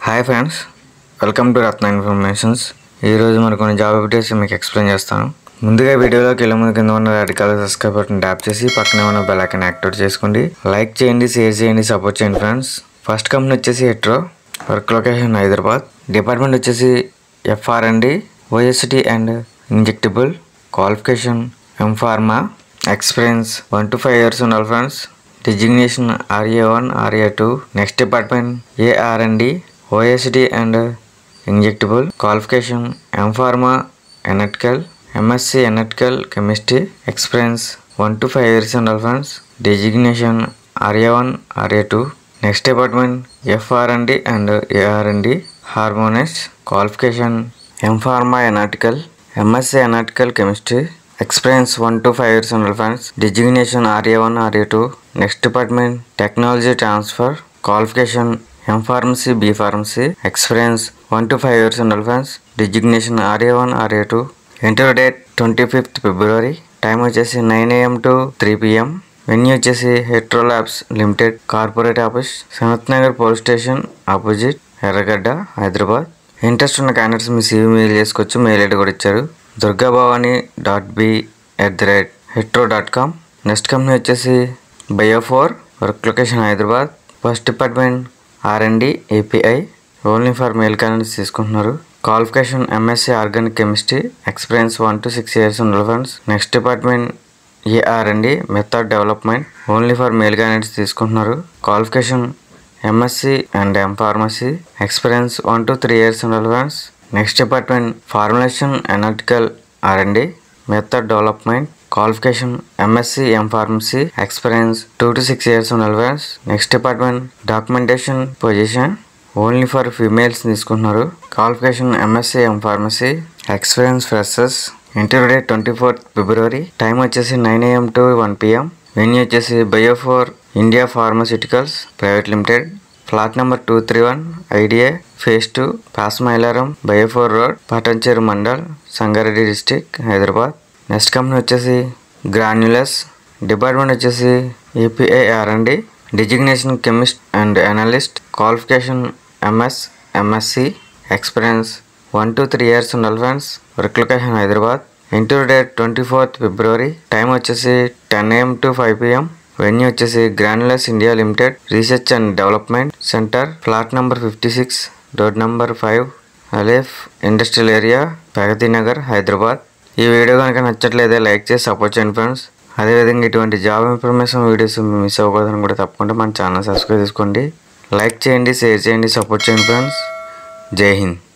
hi friends welcome to Ratna informations ఈరోజు మరి కొన్ని జాబ్ అప్డేట్స్ మీకు ఎక్స్ప్లెయిన్ చేస్తాను ముందుగా వీడియోలోకి వెళ్ళే ముందు కింద ఉన్న red colour subscribe button tap చేసి పక్కనే ఉన్న బెల్ ఐకాన్ యాక్టివేట్ చేసుకోండి లైక్ చేయండి షేర్ చేయండి సపోర్ట్ చేయండి ఫ్రెండ్స్ ఫస్ట్ కంపెనీ వచ్చేసి Hetero work location Hyderabad department వచ్చేసి ఎఫ్ఆర్ అండి OST and injectable qualification M pharma experience one to five years ఉండాలి friends designation RA one RA two next department AR అండి OSD and injectable qualification M pharma analytical MSc analytical chemistry experience one to five years ఉండాలి friends designation RA one RA two next department FR అండి and AR అండి hormones qualification M pharma analytical MSc analytical chemistry experience one to five years ఉండాలి friends designation RA one RA two next department technology transfer qualification M pharmacy B pharmacy experience one to five years ఉండాలి friends designation RA one RA two inter date twenty fifth February time వచ్చేసి nine AM to three PM venue వచ్చేసి Hetero labs limited corporate office Sanath Nagar police station opposite Erragadda Hyderabad interest ఉన్న candidates మీ CV mail చేసుకోవచ్చు mail ID కూడా ఇచ్చారు Durgabhavani dot B at the rate Hetero dot com next company వచ్చేసి Biophore work location Hyderabad first department RMD API only for male candidates తీసుకుంటున్నారు qualification MSc organic chemistry experience one to six years ఉన్న friends next department AR అండి method development only for male candidates తీసుకుంటున్నారు qualification MSc and M pharmacy experience one to three years ఉండాలి friends next department formulation analytical R అండి method development qualification MSc M pharmacy experience two to six years ఉండాలి friends next department documentation position only for females తీసుకుంటున్నారు qualification MSc M pharmacy experience freshers interview date twenty fourth February time వచ్చేసి nine AM to one PM venue వచ్చేసి Biophore India pharmaceuticals private limited flat number two three one IDA face two Pashamylaram Biophore road Patancheru mandal Sangareddy district Hyderabad next company వచ్చేసి Granules department వచ్చేసి API R అండి designation chemist and analyst qualification MS MSc experience one to three years ఉండాలి friends work location Hyderabad interview date twenty fourth February time వచ్చేసి ten AM to five PM venue వచ్చేసి Granules India limited research and development centre flat number fifty six road number five అలేఫ్ industrial area Pragathi Nagar Hyderabad ఈ video కనుక నచ్చట్లయితే like చేసి support చేయండి friends అదేవిధంగా ఇటువంటి జాబ్ ఇన్ఫర్మేషన్ వీడియోస్ మిస్ అవ్వకూడదని కూడా తప్పకుండా మన ఛానల్ సబ్స్క్రైబ్ చేసుకోండి లైక్ చేయండి షేర్ చేయండి సపోర్ట్ చేయండి ఫ్రెండ్స్ జై హింద్